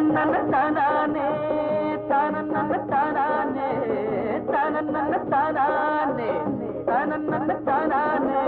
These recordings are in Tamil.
தனநன்ன தானானே தனநன்ன தானானே தனநன்ன தானானே தனநன்ன தானானே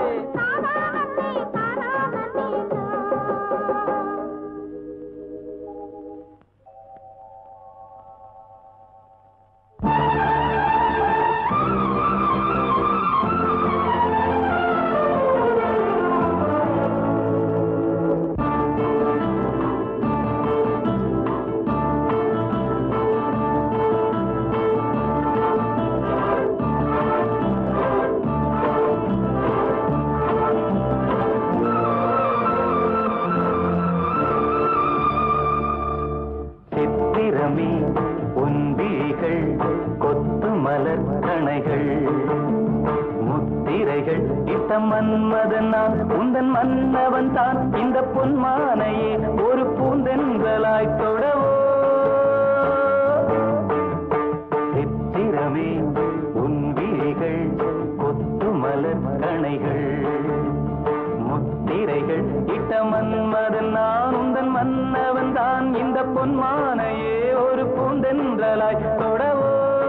சித்திரமே உன்விழிகள் கொத்து மலர் கணைகள் முத்திரைகள் இட்ட மன்மதன் நான் உந்தன் மன்னவன் தான் இந்த பொன்மானையே ஒரு பூந்தென்றலாய் தொடவோ சித்திரமே உன்விழிகள் கொத்து மலர் கணைகள் முத்திரைகள் இட்ட மன்மதன் நான் உந்தன் மன்னவன் தான் இந்த பொன்மானையே ஒரு பூந்தென்றலாய் தொடவோ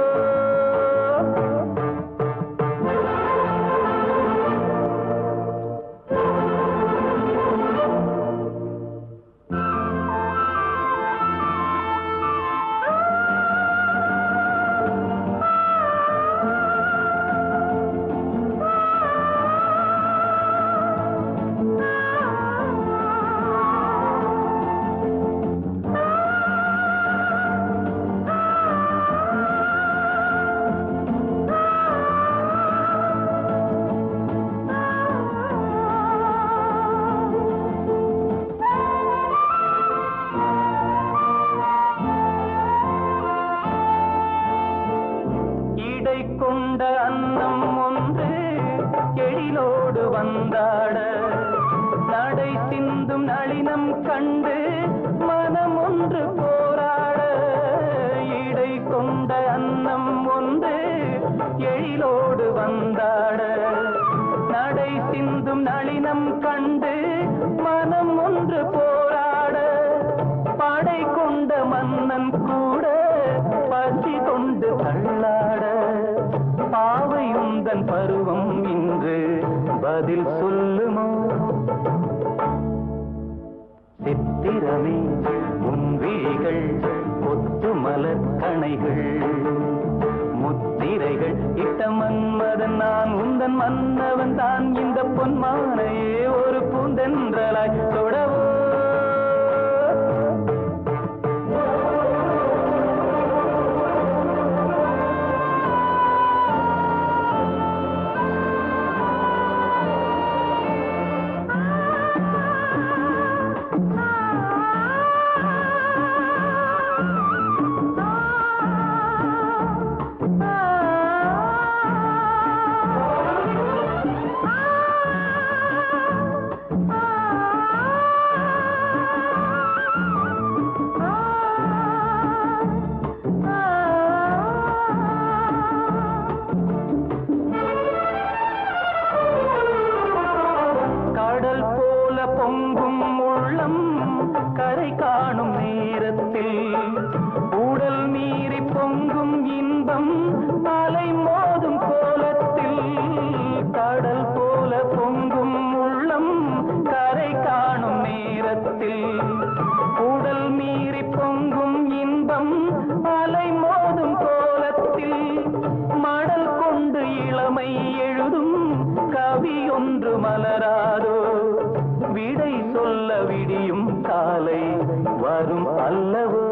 இடை கொண்ட அன்னம் ஒன்று எழிலோடு வந்தாட நடை சிந்தும் நளினம் கண்டு மனம் ஒன்று போராட இடை கொண்ட அன்னம் ஒன்று எழிலோடு வந்தாட நடை சிந்தும் நளினம் கண்டு மனம் ஒன்று போராட படை கொண்ட மன்னன் கூட பசி கொண்டு தள்ளாட பாவையுந்தன் பருவம் இன்று பதில் சொல்லுமோ சித்திரமே உன் விழிகள் கொத்து மலர் கணைகள் முத்திரைகள் இட்ட மன்மதன் நான் உந்தன் மன்னவன் தான் இந்த பொன்மானையே ஒரு பூந்தென்றலாய் தொடவோ கடல் போல பொங்கும் உள்ளம் கரை காணும் நேரத்தில் உடல் மீறி பொங்கும் இன்பம் அலை மோதும் கோலத்தில் கடல் போல பொங்கும் உள்ளம் கரை காணும் நேரத்தில் உடல் மீறி பொங்கும் இன்பம் அலை மோதும் கோலத்தில் மடல் கொண்டு இளமை எழுதும் கவி ஒன்று மலராதோ விடை சொல்ல விடியும் காலை வரும் அல்லவோ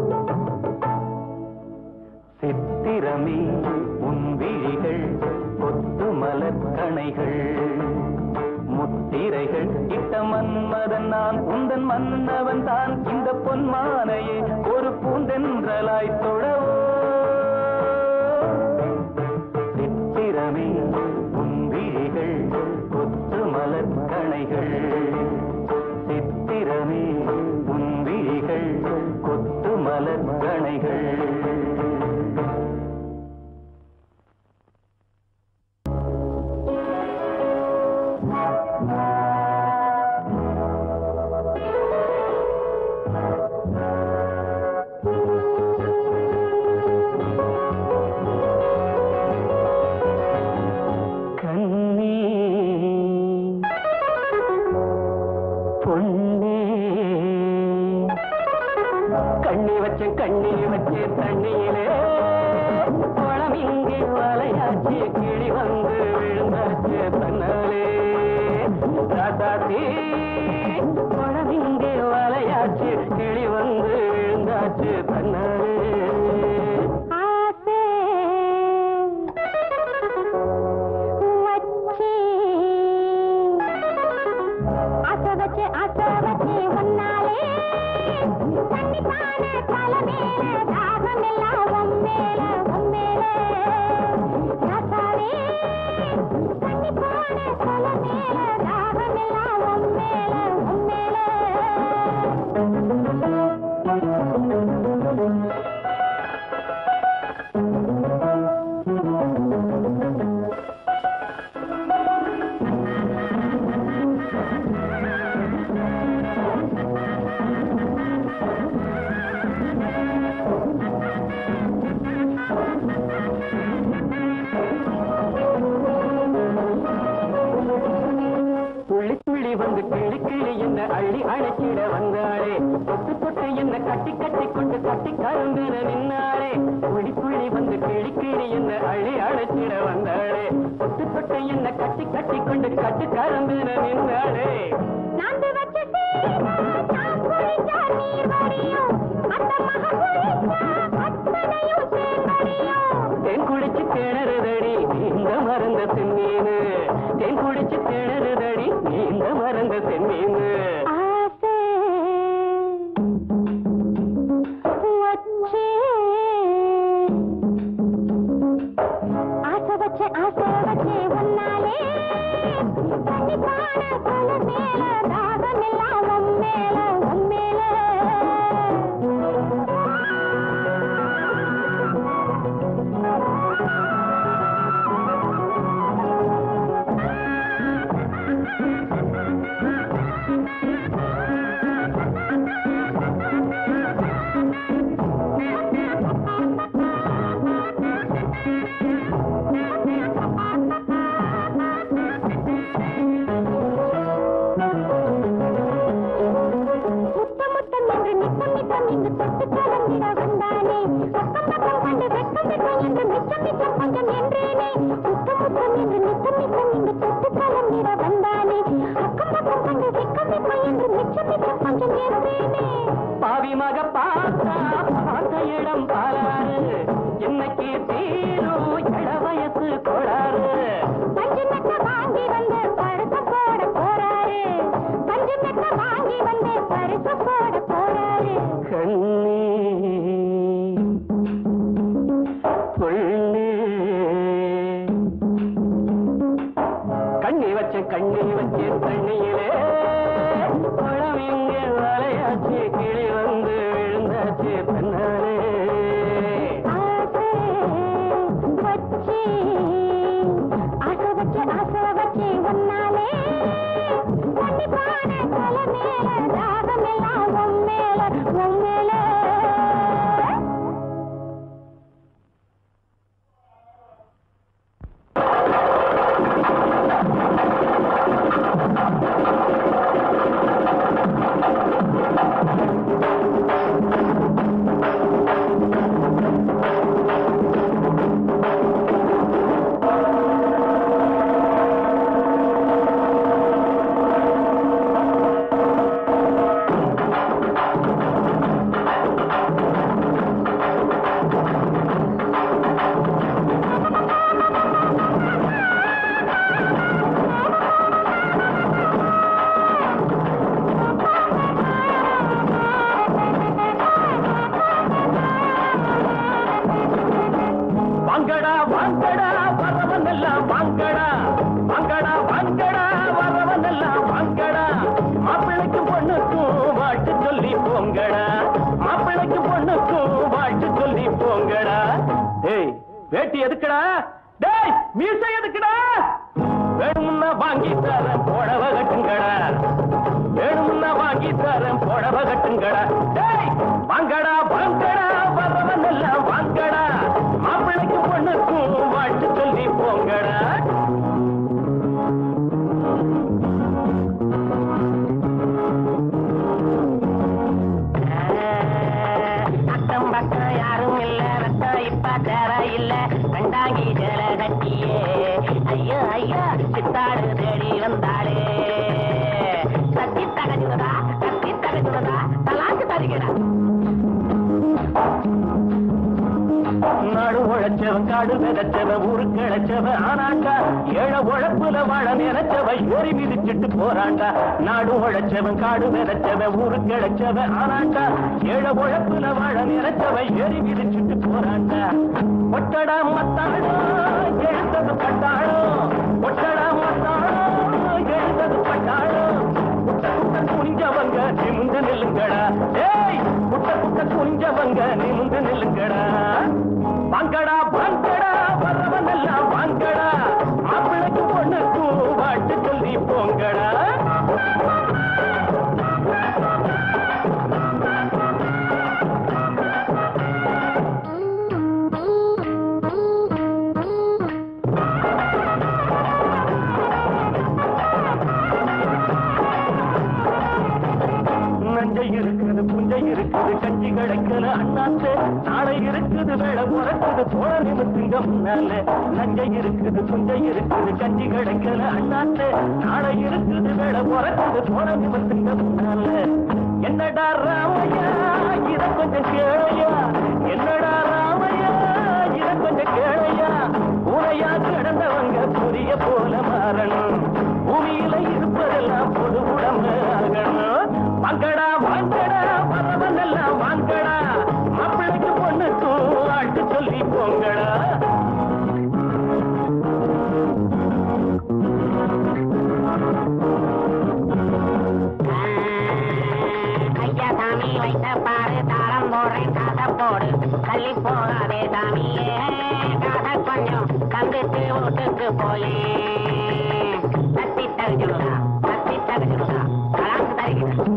சித்திரமே உன் விழிகள் கொத்து மலர் கணைகள் முத்திரைகள் இட்ட மன்மதன் நான் உந்தன் மன்னவன் தான் இந்த பொன்மானையே ஒரு பூந்தென்றலாய் தொடவோ சித்திரமே உன் விழிகள் கொத்து மலர் கணைகள் சித்திரமே உன் விழிகள் கொத்து மலர் கணைகள் பொன்னே கண்ணி வச்ச கண்ணி வச்ச தண்ணியிலே குளம் இங்கே வலையாச்சு கிளி வந்து விழுந்தாச்சு தன்னாலே ராசாத்தி குளம் இங்கே வலையாச்சு கிளி வந்து விழுந்தாச்சு தன்னாலே ஆசை வச்சி ஆசை வச்சு ஆசை வச்சு ஒன்னாலே தண்ணி பான தலை மேல தாகம் எல்லாம் உன் மேல உன் மேல ராசாவே தண்ணி பான தலை மேல தாகம் எல்லாம் உன் மேல உன் மேல துள்ளி துள்ளி வந்து கிளி கிளி என்ன அள்ளி அழைச்சிட வந்தாளே தொட்டு தொட்டு என்ன கட்டி கட்டி கொண்டு கட்டி கருந்தின நின்னாளே துள்ளி துள்ளி வந்து கிளி கிளி என்ன அள்ளி அழைச்சிட வந்தாளே தொட்டு தொட்டு என்ன கட்டி கட்டி கொண்டு கட்டி கருந்தின நின்னாளே நாந்து வச்ச சேனா நான் குளிச்சா நீர் வடியும் அந்த மக குளிச்சா அத்தனையும் சேர்வடியும் தேன் குடிச்சு திணறுதடி இந்த மறந்த செம்மீனு தேன் குடிச்சு திணறுதடி இந்த மறந்த செம்மீனு ஆசை வச்சே ஆசை வச்சே ஆசை வச்சே ஒன்னாலே தண்ணி பான தலை மேல தாகம் எல்லாம் உன் மேல உன் மேல முத்த முத்தம் என்று நித்தம் நித்தம் இங்கு தொட்டு கலந்திட வந்தானே பக்கம் பக்கம் கண்டு வெட்கம் வெட்கம் என்று மிச்சம் மிச்சம் கொஞ்சம் என்றேனே முத்த முத்தம் என்று நித்தம் நித்தம் இங்கு தொட்டு கலந்திட வந்தானே அக்கம் பக்கம் கண்டு வெட்கம் வெட்கம் என்று மிச்சம் மிச்சம் கொஞ்சம் என்றேனே பாவி மக பார்த்தா பார்த்த இடம் பாலாறு இன்னைக்கு தீரும் இள வயசு கோளாறு பஞ்சு மெத்த வாங்கி வந்து பருப்பு போட போறாரு பஞ்சு மெத்த வாங்கி வந்து பருப்பு போட போறாரு கண்ணே பொண்ணே கண்ணி வச்ச கண்ணி வச்ச தண்ணியிலே குளம் இங்கே வலையாச்சு கிளி வந்து விழுந்தாச்சு தன்னாலே ஆசை வச்சி ஆசை வச்சு ஆசை வச்சு ஒன்னாலே தண்ணி பான தலை மேல தாகம் எல்லாம் உன் மேல உன் மேல வாங்கடா வாங்கடா வரவன் எல்லாம் வாங்கடா வாங்கடா வாங்கடா வரவன் எல்லாம் வாங்கடா மாப்பிள்ளைக்கும் பொண்ணுக்கும் வாழ்த்து சொல்லி போங்கடா மாப்பிள்ளைக்கும் பொண்ணுக்கும் வாழ்த்து சொல்லி போங்கடா டேய் வேட்டி எதுக்குடா டேய் மீசை எதுக்குடா வேணும்னா வாங்கி தரேன் புடவ கட்டுங்கடா வேணும்னா வாங்கி தரேன் புடவ கட்டுங்கடா டேய் வாங்கடா வாங்கடா வரவன் எல்லாம் வாங்கடா மாப்பிள்ளைக்கு பொண்ணுக்கும் வாழ்த்து சொல்லி போங்கடா உழைச்சவன் காடு விதைச்சவன் ஊருக்கு இழைச்சவன் ஆனாண்டா ஏழ உழைப்புல வாழ நினைச்சவன் ஏறி மிதிச்சிட்டு போறாண்டா நாடு உழைச்சவன் காடு விதைச்சவன் ஊருக்கு இழைச்சவன் ஆனாண்டா ஏழ உழைப்புல வாழ நினைச்சவன் ஏறி மிதிச்சிட்டு போறாண்டா ஒட்டடா மத்தாடோ எழுந்தது பட்டாளோ ஒட்டடா மத்தாடோ எழுந்தது பட்டாளோ குட்ட குட்ட குனிஞ்சவங்க நிமிந்து நில்லுங்கடா ஏய் குட்ட குட்ட குனிஞ்சவங்க நிமிந்து நில்லுங்கடா வாங்கடா வாங்கடா வரவன் எல்லாம் வாங்கடா மாப்பிளைக்கு பொண்ணுக்கு வாட்டு சொல்லி போங்கடா நஞ்சை இருக்குது புஞ்சை இருக்குது கஞ்சி கிடைக்கல அண்ணாத்து நாளை இருக்குது வேலை முறக்குது போல நிமித்துங்க முன்னால நஞ்சை இருக்குது புஞ்சை இருக்குது கஞ்சி கிடைக்கல அண்ணாத்து நாளை இருக்குது வேலை முறக்குது போல நிமித்துங்க முன்னால என்னடா ராமையா இத கொஞ்சம் கேளையா என்னடா ராமையா இத கொஞ்சம் கேளையா உனையா கிடந்தவங்க புரிய போல மாறணும் பூமியில இருப்பதெல்லாம் பொது உடம்பு ஆகணும் வாங்கடா வாங்கடா வரவன் எல்லாம் வாங்கடா மாப்பிள்ளைக்கு பொண்ணுக்கு ஆட்டு சொல்லி போங்கடா ஐயா சாமி வைத்த பாரு தாளம் போடுறேன் காசை போடு தள்ளி போகாதே சாமியே காசை கொஞ்சம் தந்துட்டு வீட்டுக்கு போயே தத்தி தகுச்சுடுதா தத்தி தகுச்சுடுதா கலாந்து தருகிறேன்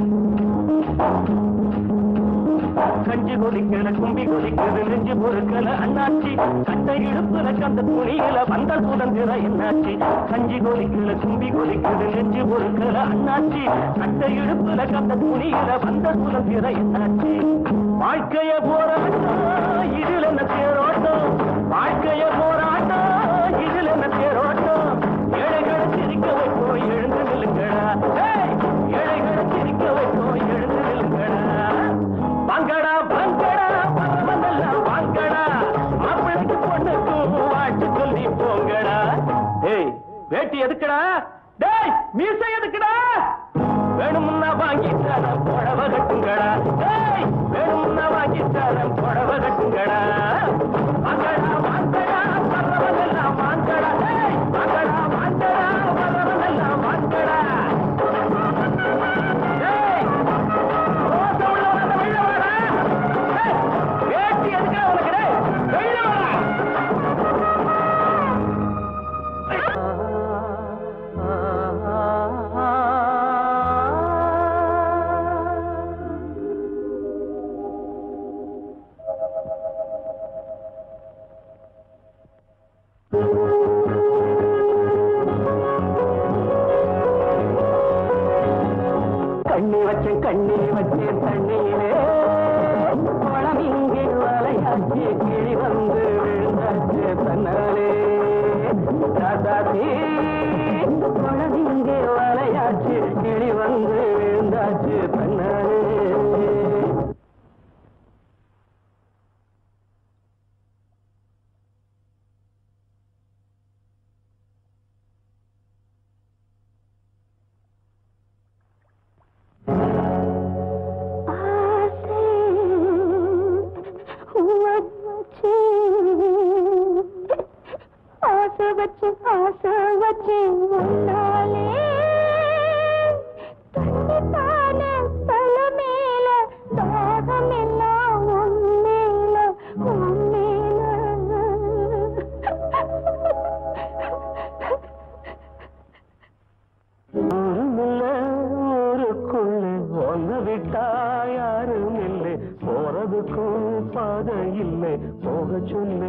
கஞ்சி கொதிக்கல கும்பி கொதிக்குது நெஞ்சு பொறுக்கல அண்ணாச்சி கட்டை இடுப்புல கந்த துணியில வந்தல் சுதந்திர என்னாச்சி கஞ்சி கொதிக்கல கும்பி கொதிக்குது நெஞ்சு பொறுக்கல அண்ணாச்சி கட்டை இடுப்புல கந்த துணியில வந்தல் சுதந்திர என்னாச்சி வாழ்க்கைய போராட்டம் இதில் என்ன தேரோட்டம் வாழ்க்கைய போராட்டம் இதில் என்ன தேரோட்டம் ஏழைகளை சிரிக்க வைப்போம் எழுந்து நில்லுங்கடா ஏய், ஏழைகளை சிரிக்க வைப்போம் எழுந்து நில்லுங்கடா வாங்கடா வாங்கடா பரவதெல்லாம் வாங்கடா மாப்பிளைக்கு பொண்ணுக்கு வாட்டு சொல்லி போங்கடா டேய் வேட்டி எதுக்குடா டேய் மீசை எதுக்குடா வேணும்னா வாங்கி தரேன் புடவ கட்டுங்கடா டேய் வேணும்னா வாங்கி தரேன் புடவ கட்டுங்கடா வாங்கடா வாங்கடா பரவதெல்லாம் வாங்கடா டேய் வாங்கடா வாங்கடா பரவதெல்லாம் வாங்கடா டேய் ரோசம் உள்ளவன வெளில வாடா. ஏய், வேட்டி எதுக்குடா உனக்கு டேய்? வெளில வாடா. கண்ணி வச்சேன் கண்ணி வச்சேன் தண்ணியிலே குளம் இங்கே வலையாச்சு கிளி வந்து விழுந்தாச்சு தன்னாலே ராசாத்தி குளம் இங்கே வலையாச்சு கிளி வந்து விழுந்தாச்சு தன்னாலே ஆசை வச்சு ஆசை வச்சு உன்னாலே தன்னித்தான தல மேல தாகம் எல்லாம் உன் மேல உன் ஊருமில்ல ஊருக்குள்ள ஒன்னு விட்டா யாரும் இல்லை போறதுக்கும் பாதை இல்லை போக சொல்லு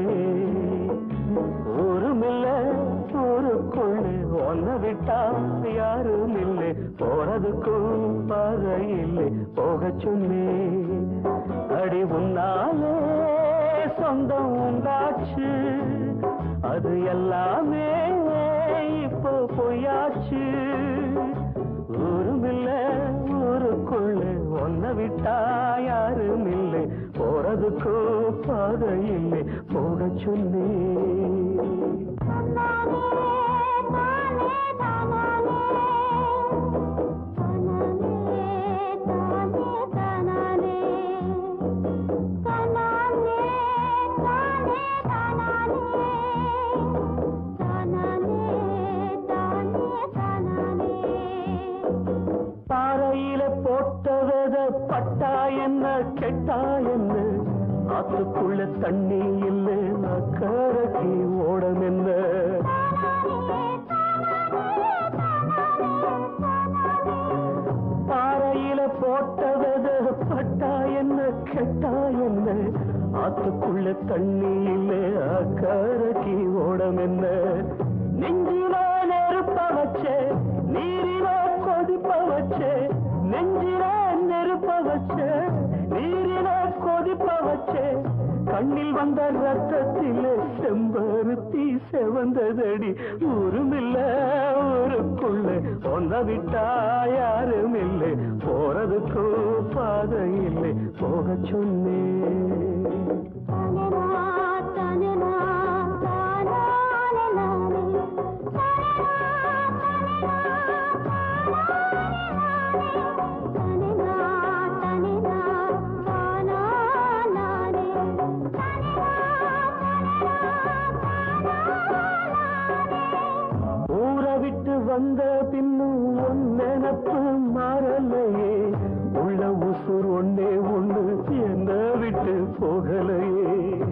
ஊருமில்ல ஊருக்குள்ள ஒன்னு விட்டா யாரும் இல்லை போறதுக்கும் பாதை இல்லை போக சொல்லு அடி உன்னாலே சொந்தம் உண்டாச்சு அது எல்லாமே இப்போ பொய்யாச்சு ஊருமில்ல ஊருக்குள்ள ஒன்ன விட்டா யாரும் இல்லை போறதுக்கோ பாதை இல்லை போக போக சொல்லி பாறையில போட்டவத பட்டா என்ன கெட்டா என்ன ஆத்துக்குள்ள தண்ணி இல்லை அக்கறைக்கு ஓடம் என்ன பாறையில போட்டவத பட்டா என்ன கெட்டா என்ன ஆத்துக்குள்ள தண்ணி இல்லை அக்கறைக்கு ஓடம் என்ன நெஞ்சில நெருப்ப வச்சே நீரில கொதிப்ப வச்சே நெஞ்சில நெருப்ப வச்சே நீரில கொதிப்ப வச்சே கண்ணில் வந்த ரத்தத்திலே செம்பருத்தி செவந்ததடி ஊருமில்ல ஊருக்குள்ள ஒன்ன விட்டா யாரும் இல்லை போறதுக்கு பாதை இல்லை போக சொன்னேன் ஊரை விட்டு வந்த பின்னும் உன் நினப்பு மாறலையே உள்ள உசுர் ஒன்னே ஒண்ணு என்ன விட்டு போகலையே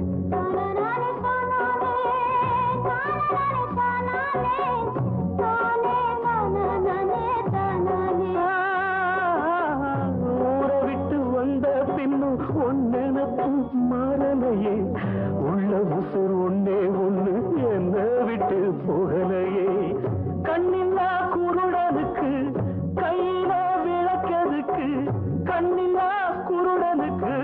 ஊரை விட்டு வந்த பின்னும் உன் நினப்பு மாறலையே உள்ள உசுர் ஒன்னே ஒண்ணு என்ன விட்டு போகலையே கண்ணில்லா குருடனுக்கு கையில விளக்கதுக்கு கண்ணில்லா குருடனுக்கு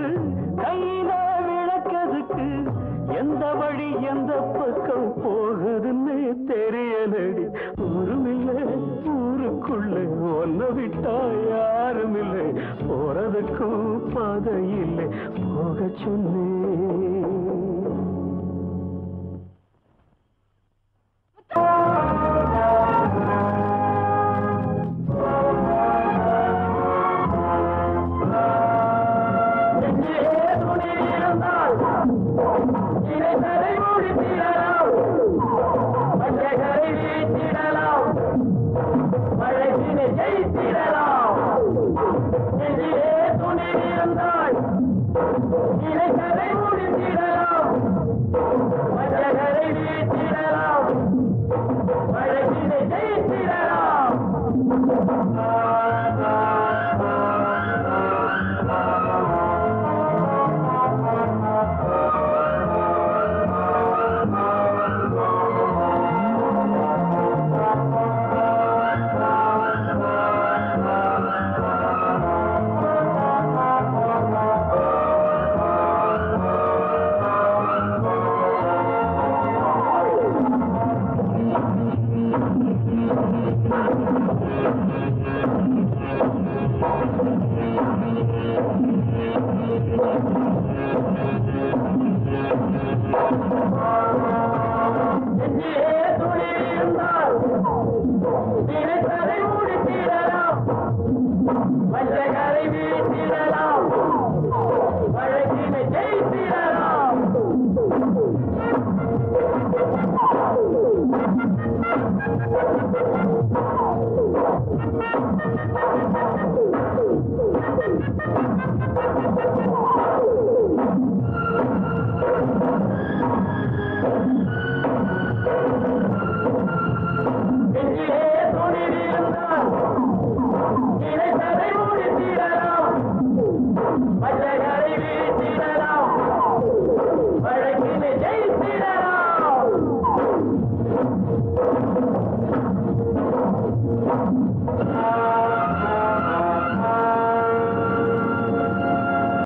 கையில விளக்கதுக்கு எந்த வழி எந்த பக்கம் போகுதுன்னு தெரியலடி ஊருமில்லை ஊருக்குள்ள ஒன்ன விட்டா யாரும் இல்லை போறதுக்கும் பாதை இல்லை போக சொன்னேன் மஞ்சகரை வீட்டிடலாம்